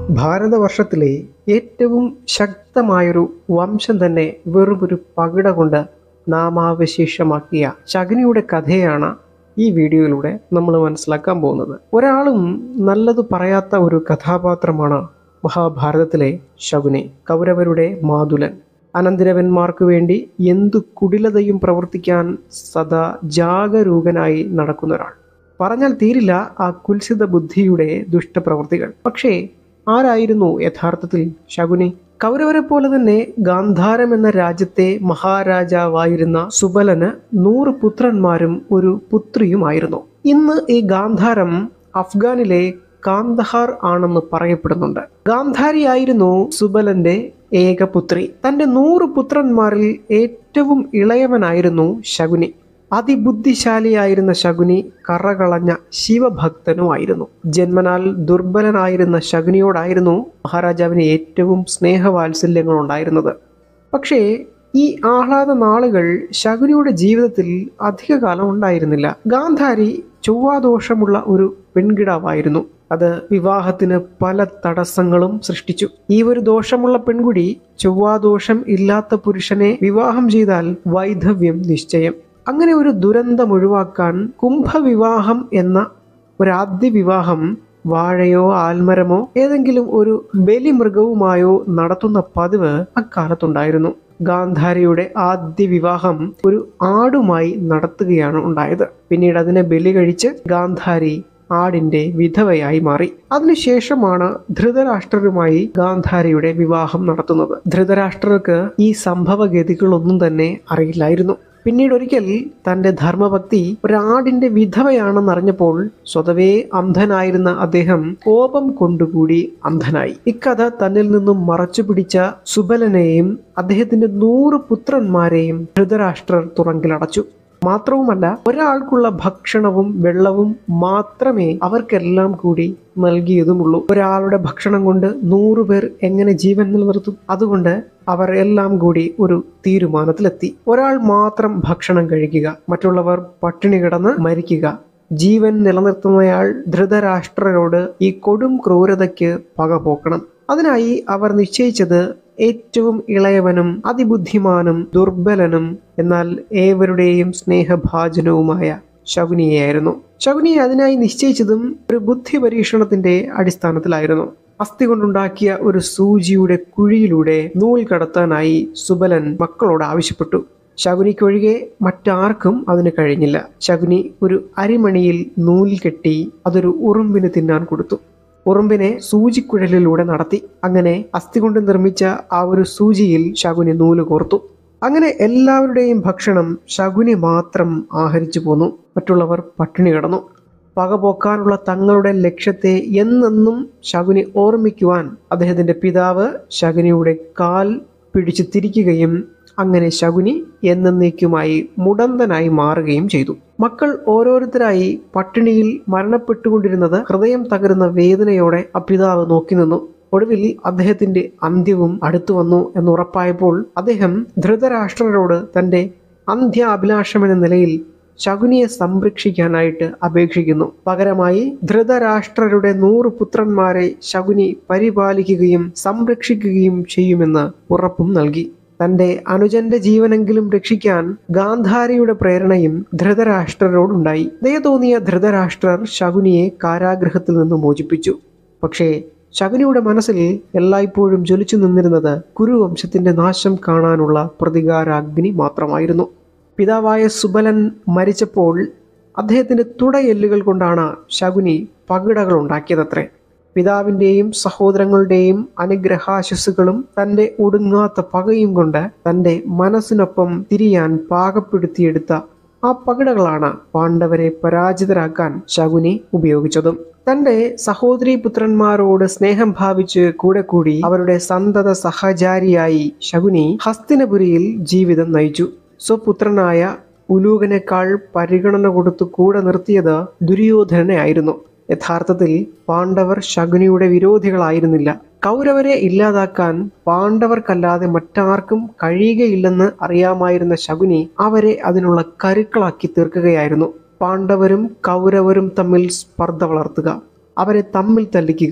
ഭാരതവർഷത്തിലെ ഏറ്റവും ശക്തമായൊരു വംശം തന്നെ വെറുമൊരു പകിട കൊണ്ട് നാമാവശേഷമാക്കിയ ശകുനിയുടെ കഥയാണ് ഈ വീഡിയോയിലൂടെ നമ്മൾ മനസ്സിലാക്കാൻ പോകുന്നത് ഒരാളും നല്ലത് പറയാത്ത ഒരു കഥാപാത്രമാണ് മഹാഭാരതത്തിലെ ശകുനി കൗരവരുടെ മാതുലൻ അനന്തിരവന്മാർക്ക് വേണ്ടി എന്തു കുടിലതയും പ്രവർത്തിക്കാൻ സദാ ജാഗരൂകനായി നടക്കുന്ന ഒരാൾ പറഞ്ഞാൽ തീരില്ല ആ കുൽസിത ബുദ്ധിയുടെ ദുഷ്ടപ്രവൃത്തികൾ പക്ഷേ ആരായിരുന്നു യഥാർത്ഥത്തിൽ ശകുനി കൗരവരെ പോലെ തന്നെ ഗാന്ധാരം എന്ന രാജ്യത്തെ മഹാരാജാവായിരുന്ന സുബലന് നൂറ് പുത്രന്മാരും ഒരു പുത്രിയുമായിരുന്നു ഇന്ന് ഈ ഗാന്ധാരം അഫ്ഗാനിലെ കാന്തഹാർ ആണെന്ന് പറയപ്പെടുന്നുണ്ട് ഗാന്ധാരിയായിരുന്നു സുബലന്റെ ഏകപുത്രി തന്റെ നൂറ് പുത്രന്മാരിൽ ഏറ്റവും ഇളയവനായിരുന്നു ശകുനി അതിബുദ്ധിശാലിയായിരുന്ന ശകുനി കറകളഞ്ഞ ശിവഭക്തനുമായിരുന്നു ജന്മനാൽ ദുർബലനായിരുന്ന ശകുനിയോടായിരുന്നു മഹാരാജാവിന് ഏറ്റവും സ്നേഹവാത്സല്യങ്ങൾ ഉണ്ടായിരുന്നത് പക്ഷേ ഈ ആഹ്ലാദ നാളുകൾ ശകുനിയുടെ ജീവിതത്തിൽ അധികകാലം ഉണ്ടായിരുന്നില്ല ഗാന്ധാരി ചൊവ്വാദോഷമുള്ള ഒരു പെൺകിടാവായിരുന്നു അത് വിവാഹത്തിന് പല തടസ്സങ്ങളും സൃഷ്ടിച്ചു ഈ ഒരു ദോഷമുള്ള പെൺകുടി ചൊവ്വാദോഷം ഇല്ലാത്ത പുരുഷനെ വിവാഹം ചെയ്താൽ വൈധവ്യം നിശ്ചയം അങ്ങനെ ഒരു ദുരന്തം ഒഴിവാക്കാൻ കുംഭവിവാഹം എന്ന ഒരു ആദ്യ വിവാഹം വാഴയോ ആൽമരമോ ഏതെങ്കിലും ഒരു ബലിമൃഗവുമായോ നടത്തുന്ന പതിവ് അക്കാലത്തുണ്ടായിരുന്നു ഗാന്ധാരിയുടെ ആദ്യ വിവാഹം ഒരു ആടുമായി നടത്തുകയാണ് ഉണ്ടായത് പിന്നീട് അതിനെ ബലി കഴിച്ച് ഗാന്ധാരി ആടിന്റെ വിധവയായി മാറി അതിനുശേഷമാണ് ധൃതരാഷ്ട്രരുമായി ഗാന്ധാരിയുടെ വിവാഹം നടത്തുന്നത് ധൃതരാഷ്ട്രർക്ക് ഈ സംഭവഗതികളൊന്നും തന്നെ അറിയില്ലായിരുന്നു പിന്നീട് ഒരിക്കൽ തന്റെ ധർമ്മഭക്തി ഒരാടിന്റെ വിധവയാണെന്നറിഞ്ഞപ്പോൾ സ്വതവേ അന്ധനായിരുന്ന അദ്ദേഹം കോപം കൊണ്ടുകൂടി അന്ധനായി ഇക്കഥ തന്നിൽ നിന്നും മറച്ചു പിടിച്ച സുബലനെയും അദ്ദേഹത്തിന്റെ നൂറ് പുത്രന്മാരെയും ധൃതരാഷ്ട്രർ തുറങ്കിലടച്ചു മാത്രവുമല്ല ഒരാൾക്കുള്ള ഭക്ഷണവും വെള്ളവും മാത്രമേ അവർക്കെല്ലാം കൂടി നൽകിയതുമുള്ളൂ ഒരാളുടെ ഭക്ഷണം കൊണ്ട് നൂറു പേർ എങ്ങനെ ജീവൻ നിലനിർത്തും അതുകൊണ്ട് അവർ എല്ലാം കൂടി ഒരു തീരുമാനത്തിലെത്തി ഒരാൾ മാത്രം ഭക്ഷണം കഴിക്കുക മറ്റുള്ളവർ പട്ടിണി കിടന്ന് മരിക്കുക ജീവൻ നിലനിർത്തുന്നയാൾ ധൃതരാഷ്ട്രരോട് ഈ കൊടും ക്രൂരതയ്ക്ക് പകപോക്കണം അതിനായി അവർ നിശ്ചയിച്ചത് ഏറ്റവും ഇളയവനും അതിബുദ്ധിമാനും ദുർബലനും എന്നാൽ ഏവരുടെയും സ്നേഹഭാജനവുമായ ശകുനിയെയായിരുന്നു ശകുനിയെ അതിനായി നിശ്ചയിച്ചതും ഒരു ബുദ്ധി പരീക്ഷണത്തിന്റെ അടിസ്ഥാനത്തിലായിരുന്നു അസ്ഥി കൊണ്ടുണ്ടാക്കിയ ഒരു സൂചിയുടെ കുഴിയിലൂടെ നൂൽ കടത്താനായി സുബലൻ മക്കളോട് ആവശ്യപ്പെട്ടു ശകുനിക്കൊഴികെ മറ്റാർക്കും അതിന് കഴിഞ്ഞില്ല ശകുനി ഒരു അരിമണിയിൽ നൂൽ കെട്ടി അതൊരു ഉറുമ്പിന് തിന്നാൻ കൊടുത്തു ഉറുമ്പിനെ സൂചിക്കുഴലിലൂടെ നടത്തി അങ്ങനെ അസ്ഥി കൊണ്ട് നിർമ്മിച്ച ആ ഒരു സൂചിയിൽ ശകുനി നൂല് കോർത്തു അങ്ങനെ എല്ലാവരുടെയും ഭക്ഷണം ശകുനി മാത്രം ആഹരിച്ചു പോന്നു മറ്റുള്ളവർ പട്ടിണി കിടന്നു പകപോക്കാനുള്ള തങ്ങളുടെ ലക്ഷ്യത്തെ എന്നെന്നും ശകുനി ഓർമ്മിക്കുവാൻ അദ്ദേഹത്തിന്റെ പിതാവ് ശകുനിയുടെ കാൽ പിടിച്ചു തിരിക്കുകയും അങ്ങനെ ശകുനി എന്നേക്കുമായി മുടന്തനായി മാറുകയും ചെയ്തു മക്കൾ ഓരോരുത്തരായി പട്ടിണിയിൽ മരണപ്പെട്ടുകൊണ്ടിരുന്നത് ഹൃദയം തകരുന്ന വേദനയോടെ ആ പിതാവ് നോക്കി നിന്നു ഒടുവിൽ അദ്ദേഹത്തിന്റെ അന്ത്യവും അടുത്തു വന്നു എന്നുറപ്പായപ്പോൾ അദ്ദേഹം ധൃതരാഷ്ട്രരോട് തന്റെ അന്ത്യ അഭിലാഷമെന്ന നിലയിൽ ശകുനിയെ സംരക്ഷിക്കാനായിട്ട് അപേക്ഷിക്കുന്നു പകരമായി ധൃതരാഷ്ട്രരുടെ നൂറ് പുത്രന്മാരെ ശകുനി പരിപാലിക്കുകയും സംരക്ഷിക്കുകയും ചെയ്യുമെന്ന് ഉറപ്പും നൽകി തന്റെ അനുജന്റെ ജീവനെങ്കിലും രക്ഷിക്കാൻ ഗാന്ധാരിയുടെ പ്രേരണയും ധൃതരാഷ്ട്രരോടുണ്ടായി ദയ തോന്നിയ ധൃതരാഷ്ട്രർ ശകുനിയെ കാരാഗ്രഹത്തിൽ നിന്ന് മോചിപ്പിച്ചു പക്ഷേ ശകുനിയുടെ മനസ്സിൽ എല്ലായ്പ്പോഴും ജ്വലിച്ചു നിന്നിരുന്നത് കുരുവംശത്തിന്റെ നാശം കാണാനുള്ള പ്രതികാരാഗ്നി മാത്രമായിരുന്നു പിതാവായ സുബലൻ മരിച്ചപ്പോൾ അദ്ദേഹത്തിന്റെ തുടയെല്ലുകൾ കൊണ്ടാണ് ശകുനി പകിടകൾ ഉണ്ടാക്കിയതത്രേ പിതാവിൻ്റെയും സഹോദരങ്ങളുടെയും അനുഗ്രഹാശസ്സുകളും തൻ്റെ ഒടുങ്ങാത്ത പകയും കൊണ്ട് തൻ്റെ മനസ്സിനൊപ്പം തിരിയാൻ പാകപ്പെടുത്തിയെടുത്ത ആ പകിടകളാണ് പാണ്ഡവരെ പരാജിതരാക്കാൻ ശകുനി ഉപയോഗിച്ചതും തന്റെ സഹോദരി പുത്രന്മാരോട് സ്നേഹം ഭാവിച്ച് കൂടെ കൂടി അവരുടെ സന്തത സഹചാരിയായി ശകുനി ഹസ്തിനപുരിയിൽ ജീവിതം നയിച്ചു സ്വപുത്രനായ ഉലൂകനേക്കാൾ പരിഗണന കൊടുത്തു കൂടെ നിർത്തിയത് ദുര്യോധനനെ ആയിരുന്നു യഥാർത്ഥത്തിൽ പാണ്ഡവർ ശകുനിയുടെ വിരോധികളായിരുന്നില്ല കൗരവരെ ഇല്ലാതാക്കാൻ പാണ്ഡവർക്കല്ലാതെ മറ്റാർക്കും കഴിയുകയില്ലെന്ന് അറിയാമായിരുന്ന ശകുനി അവരെ അതിനുള്ള കരുക്കളാക്കി തീർക്കുകയായിരുന്നു പാണ്ഡവരും കൗരവരും തമ്മിൽ സ്പർദ്ധ വളർത്തുക അവരെ തമ്മിൽ തല്ലിക്കുക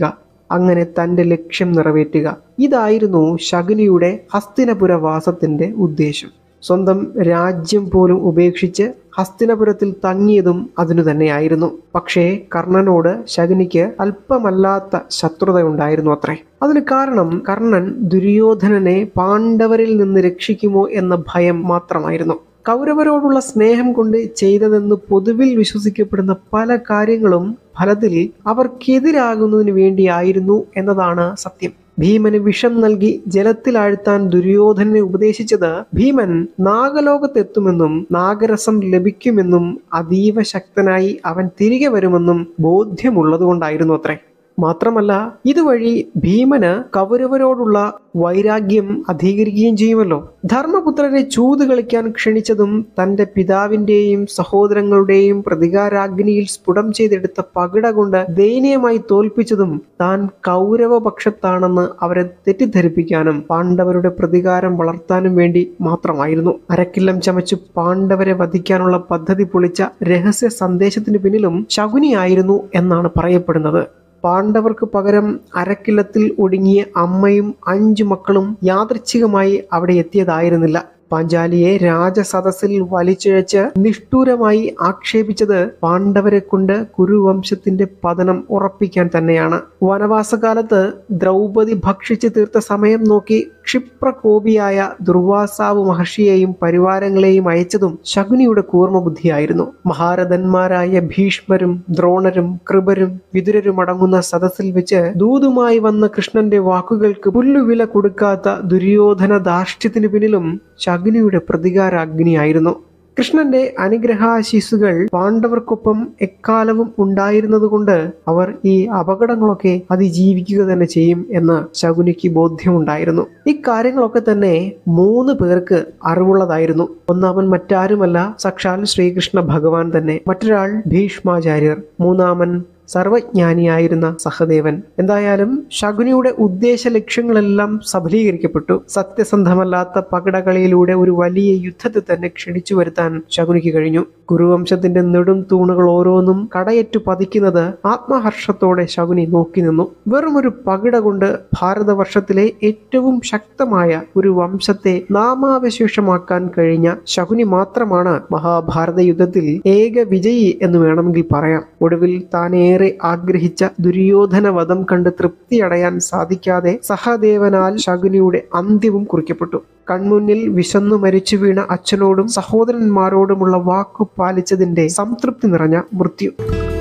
അങ്ങനെ തന്റെ ലക്ഷ്യം നിറവേറ്റുക ഇതായിരുന്നു ശകുനിയുടെ ഹസ്തിനപുര വാസത്തിന്റെ ഉദ്ദേശം സ്വന്തം രാജ്യം പോലും ഉപേക്ഷിച്ച് ഹസ്തിനപുരത്തിൽ തങ്ങിയതും അതിനു തന്നെയായിരുന്നു പക്ഷേ കർണനോട് ശകുനിക്ക് അല്പമല്ലാത്ത ശത്രുതയുണ്ടായിരുന്നു അത്രേ അതിന് കാരണം കർണൻ ദുര്യോധനനെ പാണ്ഡവരിൽ നിന്ന് രക്ഷിക്കുമോ എന്ന ഭയം മാത്രമായിരുന്നു കൗരവരോടുള്ള സ്നേഹം കൊണ്ട് ചെയ്തതെന്ന് പൊതുവിൽ വിശ്വസിക്കപ്പെടുന്ന പല കാര്യങ്ങളും ഫലത്തിൽ അവർക്കെതിരാകുന്നതിന് വേണ്ടിയായിരുന്നു എന്നതാണ് സത്യം ഭീമന് വിഷം നൽകി ജലത്തിലാഴ്ത്താൻ ദുര്യോധനനെ ഉപദേശിച്ചത് ഭീമൻ നാഗലോകത്തെത്തുമെന്നും നാഗരസം ലഭിക്കുമെന്നും അതീവ ശക്തനായി അവൻ തിരികെ വരുമെന്നും ബോധ്യമുള്ളതുകൊണ്ടായിരുന്നു അത്രേ മാത്രമല്ല ഇതുവഴി ഭീമന് കൗരവരോടുള്ള വൈരാഗ്യം അധികരിക്കുകയും ചെയ്യുമല്ലോ ധർമ്മപുത്രരെ ചൂത് കളിക്കാൻ ക്ഷണിച്ചതും തന്റെ പിതാവിന്റെയും സഹോദരങ്ങളുടെയും പ്രതികാരാഗ്നിയിൽ സ്ഫുടം ചെയ്തെടുത്ത പകിട കൊണ്ട് ദയനീയമായി തോൽപ്പിച്ചതും താൻ കൗരവപക്ഷത്താണെന്ന് അവരെ തെറ്റിദ്ധരിപ്പിക്കാനും പാണ്ഡവരുടെ പ്രതികാരം വളർത്താനും വേണ്ടി മാത്രമായിരുന്നു അരക്കില്ലം ചമച്ചു പാണ്ഡവരെ വധിക്കാനുള്ള പദ്ധതി പൊളിച്ച രഹസ്യ സന്ദേശത്തിന് പിന്നിലും ശകുനിയായിരുന്നു എന്നാണ് പറയപ്പെടുന്നത് പാണ്ഡവർക്ക് പകരം അരക്കില്ലത്തിൽ ഒടുങ്ങിയ അമ്മയും അഞ്ചു മക്കളും യാദൃച്ഛികമായി അവിടെ എത്തിയതായിരുന്നില്ല പാഞ്ചാലിയെ രാജസദസ്സിൽ വലിച്ചിഴച്ച് നിഷ്ഠൂരമായി ആക്ഷേപിച്ചത് പാണ്ഡവരെ കൊണ്ട് കുരുവംശത്തിന്റെ പതനം ഉറപ്പിക്കാൻ തന്നെയാണ് വനവാസകാലത്ത് ദ്രൗപദി ഭക്ഷിച്ചു തീർത്ത സമയം നോക്കി ക്ഷിപ്രകോപിയായ ദുർവാസാവ് മഹർഷിയെയും പരിവാരങ്ങളെയും അയച്ചതും ശകുനിയുടെ കൂർമ്മബുദ്ധിയായിരുന്നു മഹാരഥന്മാരായ ഭീഷ്മരും ദ്രോണരും കൃപരും വിതുരരും അടങ്ങുന്ന സദസ്സിൽ വെച്ച് ദൂതുമായി വന്ന കൃഷ്ണന്റെ വാക്കുകൾക്ക് പുല്ലുവില കൊടുക്കാത്ത ദുര്യോധന ധാർഷ്ട്യത്തിന് പിന്നിലും ശകുനിയുടെ പ്രതികാരാഗ്നിയായിരുന്നു കൃഷ്ണന്റെ അനുഗ്രഹാശീസുകൾ പാണ്ഡവർക്കൊപ്പം എക്കാലവും ഉണ്ടായിരുന്നതുകൊണ്ട് അവർ ഈ അപകടങ്ങളൊക്കെ അതിജീവിക്കുക തന്നെ ചെയ്യും എന്ന് ശകുനിക്ക് ബോധ്യമുണ്ടായിരുന്നു ഇക്കാര്യങ്ങളൊക്കെ തന്നെ മൂന്ന് പേർക്ക് അറിവുള്ളതായിരുന്നു ഒന്നാമൻ മറ്റാരുമല്ല സാക്ഷാൽ ശ്രീകൃഷ്ണ ഭഗവാൻ തന്നെ മറ്റൊരാൾ ഭീഷ്മാചാര്യർ മൂന്നാമൻ സർവജ്ഞാനിയായിരുന്ന സഹദേവൻ എന്തായാലും ശകുനിയുടെ ഉദ്ദേശ ലക്ഷ്യങ്ങളെല്ലാം സഫലീകരിക്കപ്പെട്ടു സത്യസന്ധമല്ലാത്ത പകടകളിയിലൂടെ ഒരു വലിയ യുദ്ധത്തെ തന്നെ ക്ഷണിച്ചു വരുത്താൻ ശകുനിക്ക് കഴിഞ്ഞു കുരുവംശത്തിന്റെ നെടും തൂണുകൾ ഓരോന്നും കടയറ്റു പതിക്കുന്നത് ആത്മഹർഷത്തോടെ ശകുനി നോക്കി നിന്നു വെറും ഒരു പകിട കൊണ്ട് ഭാരതവർഷത്തിലെ ഏറ്റവും ശക്തമായ ഒരു വംശത്തെ നാമാവശേഷമാക്കാൻ കഴിഞ്ഞ ശകുനി മാത്രമാണ് മഹാഭാരത യുദ്ധത്തിൽ ഏക വിജയി എന്ന് വേണമെങ്കിൽ പറയാം ഒടുവിൽ താൻ ഏറെ ആഗ്രഹിച്ച ദുര്യോധന വധം കണ്ട് തൃപ്തിയടയാൻ സാധിക്കാതെ സഹദേവനാൽ ശകുനിയുടെ അന്ത്യവും കുറിക്കപ്പെട്ടു കൺമുന്നിൽ വിശന്നു മരിച്ചു വീണ അച്ഛനോടും സഹോദരന്മാരോടുമുള്ള വാക്കു പാലിച്ചതിന്റെ സംതൃപ്തി നിറഞ്ഞ മൃത്യു